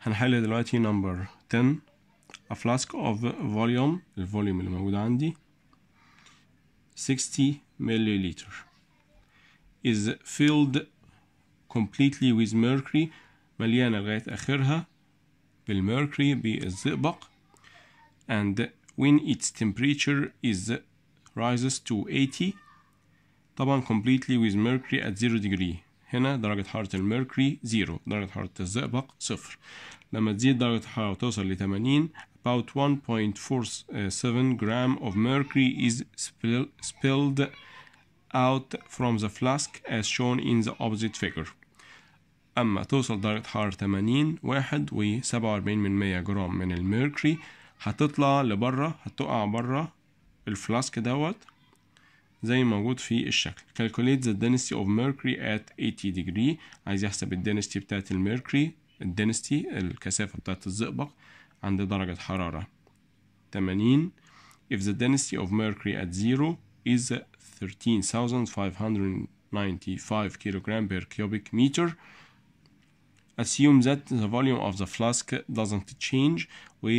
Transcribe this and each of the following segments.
هنحل دلوقتي number 10 a flask of volume الفوليوم اللي موجود عندي 60 milliliter is filled completely with mercury مليانة لغاية آخرها بالميركوري بالزئبق and when its temperature is rises to 80 طبعا completely with mercury at 0 degree هنا درجة حرارة الميركوري 0 درجة حرارة الزئبق صفر لما تزيد درجة الحرارة وتوصل ل 80 about 1.47 gram of mercury is spill- spilled out from the flask as shown in the opposite figure أما توصل درجة حرارة 80 واحد و 47 من 100 جرام من الميركوري هتطلع لبره هتقع بره الفلاسك دوت زي ما موجود في الشكل calculate the density of mercury at 80 degree عايز يحسب الدنستي بتاعت الميركوري الدنستي الكثافة بتاعت الزئبق عند درجة حرارة 80 if the density of mercury at zero is 13,595 kilogram per cubic meter assume that the volume of the flask doesn't change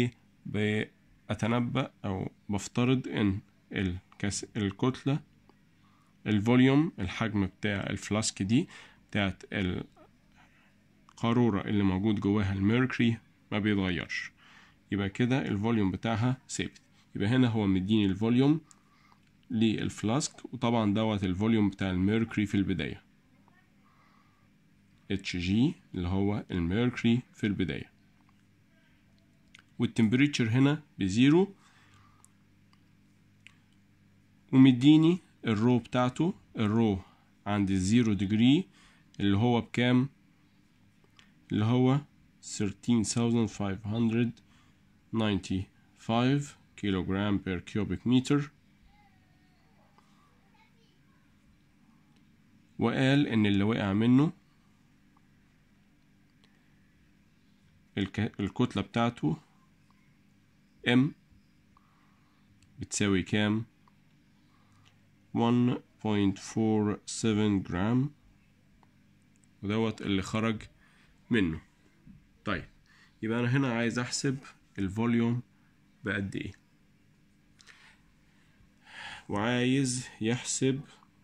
وبأتنبأ أو بفترض إن الكس الكتلة الفوليوم الحجم بتاع الفلاسك دي بتاعت القارورة اللي موجود جواها الميركوري ما بيتغيرش يبقى كده الفوليوم بتاعها ثابت يبقى هنا هو مديني الفوليوم للفلاسك وطبعا دوت الفوليوم بتاع الميركوري في البداية اتش جي اللي هو الميركوري في البداية والتمبريتشر هنا بزيرو ومديني الرو بتاعته الرو عند الزيرو ديجري اللي هو بكام اللي هو 13595 كيلوغرام بير كيوبيك متر وقال ان اللي وقع منه الك... الكتلة بتاعته M بتساوي كام 1.47 جرام ودوت اللي خرج منه طيب يبقى انا هنا عايز احسب الفوليوم بقد ايه وعايز يحسب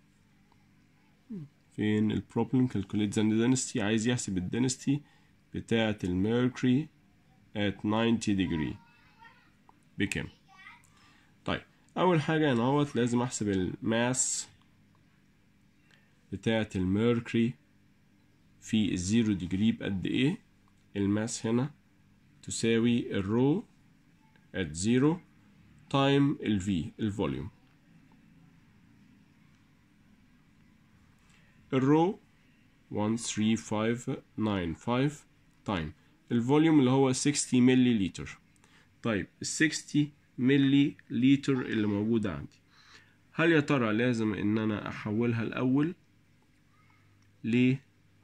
فين البروبلم calculate the density عايز يحسب الدنستي بتاعة الميركوري at 90 degree بكام طيب أول حاجة أنا اهوت لازم أحسب الماس بتاعة الميركوري في الزيرو ديجري بقد إيه الماس هنا تساوي الرو at zero time ال V الفوليوم الرو 13595 تايم الفوليوم اللي هو 60 ملي لتر طيب ال 60 ملي لتر اللي موجودة عندي هل يا ترى لازم ان انا احولها الاول ل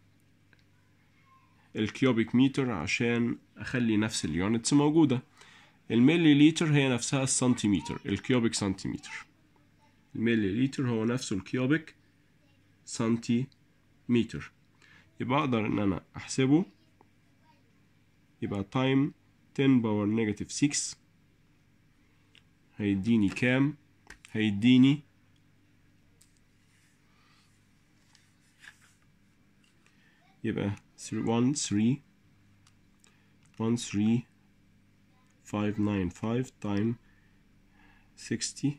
الكيوبيك متر عشان اخلي نفس اليونتس موجودة الملي لتر هي نفسها السنتيمتر الكيوبيك سنتيمتر الملي لتر هو نفسه الكيوبيك سنتيمتر يبقى اقدر ان انا احسبه يبقى تايم 10 باور نيجاتيف 6 هيديني كام هيديني يبقى 1 3 1 3 595 تايم 60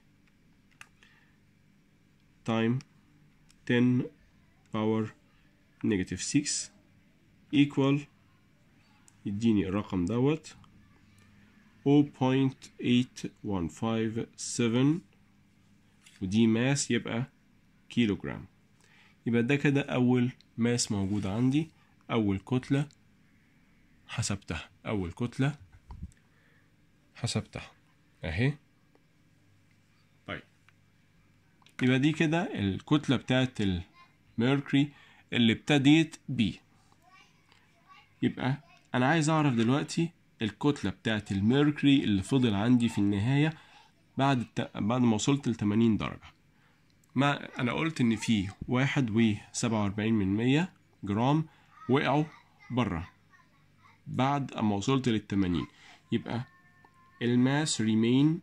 تايم 10 باور نيجاتيف 6 equal يديني الرقم دوت 0.8157 ودي ماس يبقى كيلو جرام يبقى ده كده أول ماس موجود عندي أول كتلة حسبتها أول كتلة حسبتها أهي طيب يبقى دي كده الكتلة بتاعت الميركوري اللي ابتديت بيه يبقى انا عايز اعرف دلوقتي الكتلة بتاعت الميركوري اللي فضل عندي في النهاية بعد الت... بعد ما وصلت ل 80 درجة ما انا قلت ان في واحد و 47 من مية جرام وقعوا بره بعد اما وصلت للتمانين يبقى الماس remain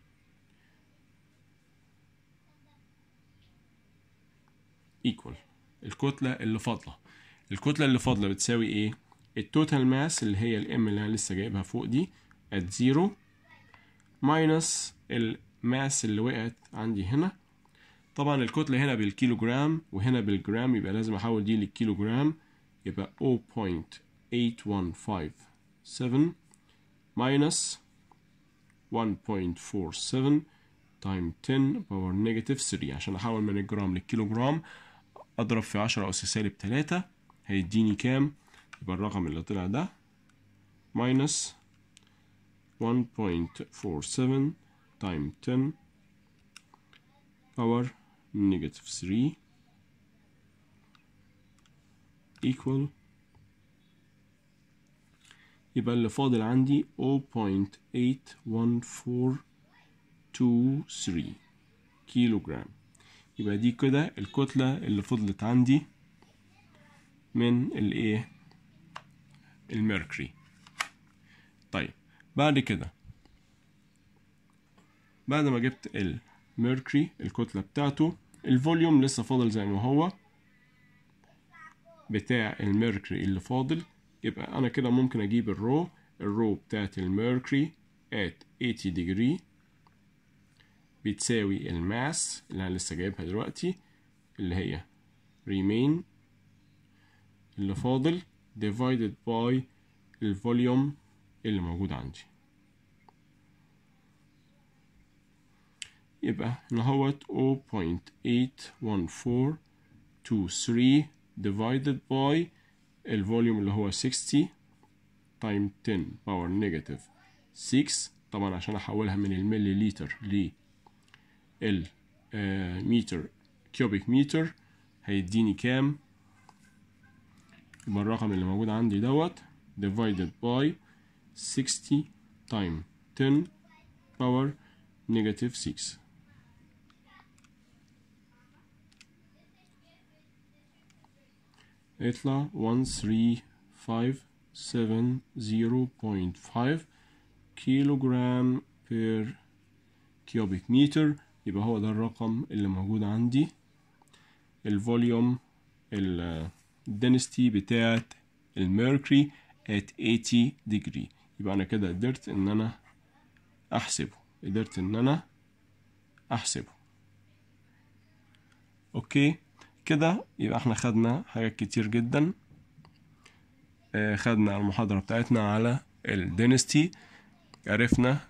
equal الكتلة اللي فاضلة الكتلة اللي فاضلة بتساوي ايه؟ التوتال ماس اللي هي الام اللي انا لسه جايبها فوق دي at زيرو ماينس الماس اللي وقعت عندي هنا طبعا الكتلة هنا بالكيلو جرام وهنا بالجرام يبقى لازم احول دي للكيلو جرام يبقى 0.8157 minus 1.47 تايم 10 باور نيجاتيف 3 عشان احول من الجرام للكيلو جرام اضرب في 10 اس سالب 3 هيديني كام يبقى الرقم اللي طلع ده minus 1.47 تايم 10 باور نيجاتيف 3 equal يبقى اللي فاضل عندي 0.81423 كيلو جرام يبقى دي كده الكتلة اللي فضلت عندي من الايه الميركوري طيب بعد كده بعد ما جبت الميركوري الكتلة بتاعته الفوليوم لسه فاضل زي ما هو بتاع الميركوري اللي فاضل يبقى انا كده ممكن اجيب الرو الرو بتاعت الميركوري at 80 degree بتساوي الماس اللي انا لسه جايبها دلوقتي اللي هي remain اللي فاضل divided by الفوليوم اللي موجود عندي يبقى هنا هوت 0.81423 divided by الفوليوم اللي هو 60 تايم 10 باور نيجاتيف 6 طبعا عشان احولها من الملي لتر للمتر كيوبيك متر هيديني كام يبقى الرقم اللي موجود عندي دوت divided by 60 تايم 10 باور نيجاتيف 6 يطلع 1350.5 كيلو جرام بير كيوبيك متر يبقى هو ده الرقم اللي موجود عندي الفوليوم الدنستي بتاعت الميركوري at 80 degree يبقى انا كده قدرت ان انا احسبه قدرت ان انا احسبه اوكي كده يبقى احنا خدنا حاجات كتير جدا آه خدنا المحاضرة بتاعتنا على الدينستي عرفنا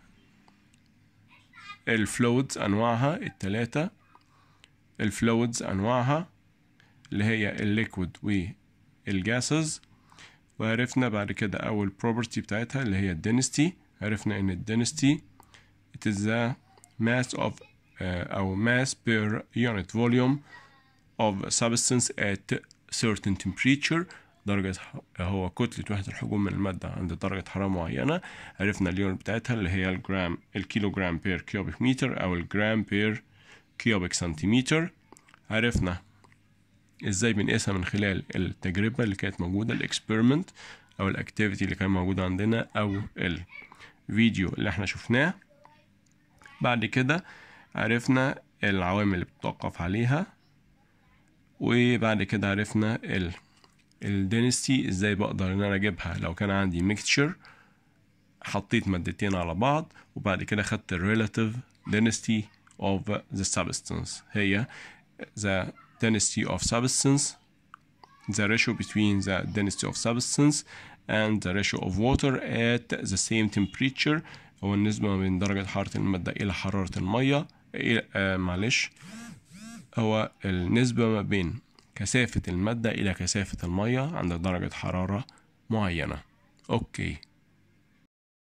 الفلويدز انواعها التلاتة الفلويدز انواعها اللي هي الليكويد والجاسز وعرفنا بعد كده اول بروبرتي بتاعتها اللي هي الدينستي عرفنا ان الدينستي it is the mass of uh, او mass per unit volume of substance at certain temperature درجة هو كتلة وحدة الحجم من المادة عند درجة حرارة معينة عرفنا اليونت بتاعتها اللي هي الجرام الكيلو جرام بير كيوبيك متر أو الجرام بير كيوبيك سنتيمتر عرفنا ازاي بنقيسها من خلال التجربة اللي كانت موجودة الاكسبيرمنت أو الاكتيفيتي اللي كان موجود عندنا أو الفيديو اللي احنا شفناه بعد كده عرفنا العوامل اللي بتتوقف عليها وبعد كده عرفنا ال الدينستي ازاي بقدر ان انا اجيبها لو كان عندي ميكتشر حطيت مادتين على بعض وبعد كده خدت الريلاتيف density of the substance هي the density of substance the ratio between the density of substance and the ratio of water at the same temperature هو النسبة ما بين درجة حرارة المادة إلى حرارة المية إلى آه معلش هو النسبة ما بين كثافة المادة إلى كثافة المية عند درجة حرارة معينة أوكي